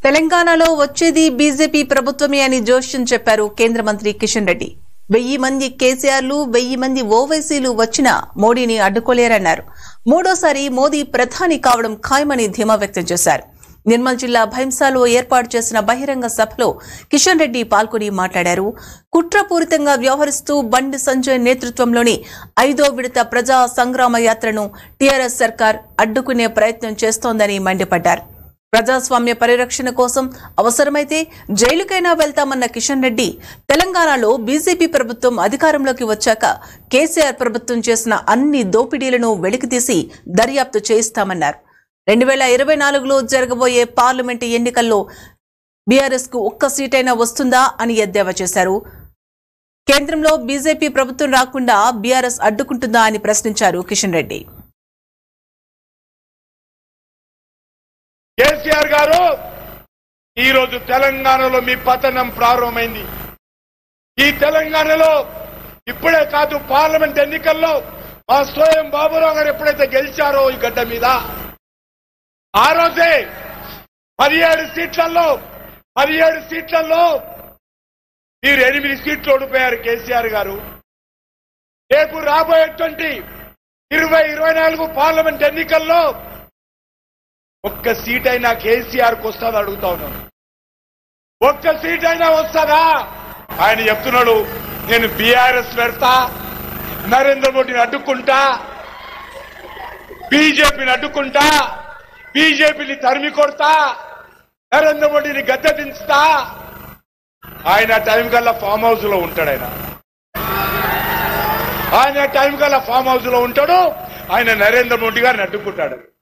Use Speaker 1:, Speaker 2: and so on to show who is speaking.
Speaker 1: తెలంగాణలో వచ్చేది బీజేపీ ప్రభుత్వమే అని జోష్యం చెప్పారు కేంద్ర మంత్రి కిషన్ రెడ్డి వెయ్యి మంది కేసీఆర్లు వెయ్యి మంది ఓవైసీలు వచ్చినా మోడీని అడ్డుకోలేరన్నారు మూడోసారి మోదీ ప్రధాని కావడం ఖాయమని ధీమా వ్యక్తం చేశారు నిర్మల్ జిల్లా భైంసాలో ఏర్పాటు చేసిన బహిరంగ సభలో కిషన్ రెడ్డి పాల్గొని మాట్లాడారు కుట్రపూరితంగా వ్యవహరిస్తూ బండి సంజయ్ నేతృత్వంలోని ఐదో విడత ప్రజా సంగ్రామ యాత్రను టీఆర్ఎస్ సర్కార్ అడ్డుకునే ప్రయత్నం చేస్తోందని మండిపడ్డారు ప్రజాస్వామ్య పరిరక్షణ కోసం అవసరమైతే జైలుకైనా వెళ్తామన్న కిషన్ రెడ్డి తెలంగాణలో బీజేపీ ప్రభుత్వం అధికారంలోకి వచ్చాక కేసీఆర్ ప్రభుత్వం చేసిన అన్ని దోపిడీలను వెలికితీసి దర్యాప్తు చేయిస్తామన్నారు రెండు వేల ఇరవై నాలుగులో జరగబోయే పార్లమెంటు ఎన్నికల్లో బీఆర్ఎస్ కు ఒక్క సీటైనా వస్తుందా అని ఎద్దేవా చేశారు కేంద్రంలో బీజేపీ ప్రభుత్వం రాకుండా బీఆర్ఎస్ అడ్డుకుంటుందా అని ప్రశ్నించారు కిషన్ రెడ్డి
Speaker 2: కేసీఆర్ గారు ఈ రోజు తెలంగాణలో మీ పతనం ప్రారంభమైంది ఈ తెలంగాణలో ఇప్పుడే కాదు పార్లమెంట్ ఎన్నికల్లో మా స్వయం బాబురావు గారు ఎప్పుడైతే గెలిచారో ఈ గడ్డ మీద ఆ రోజే పదిహేడు సీట్లలో పదిహేడు సీట్లలో మీరు ఎనిమిది సీట్లు ఓడిపోయారు కేసీఆర్ గారు రేపు రాబోయేటువంటి ఇరవై ఇరవై నాలుగు పార్లమెంట్ ఎన్నికల్లో ఒక్క సీట్ అయినా కేసీఆర్ కు వస్తుందా అడుగుతా ఉన్నాను ఒక్క సీట్ అయినా వస్తుందా ఆయన చెప్తున్నాడు నేను బీఆర్ఎస్ పెడతా నరేంద్ర మోడీని అడ్డుకుంటా బీజేపీని అడ్డుకుంటా బీజేపీని తరిమి కొడతా నరేంద్ర మోడీని గద్దె దించుతా ఆయన టైం కల్లా ఫామ్ హౌస్ లో ఉంటాడు ఆయన ఆయన టైం కల్లా ఫామ్ హౌస్ లో ఉంటాడు ఆయన నరేంద్ర మోడీ గారిని అడ్డుకుంటాడు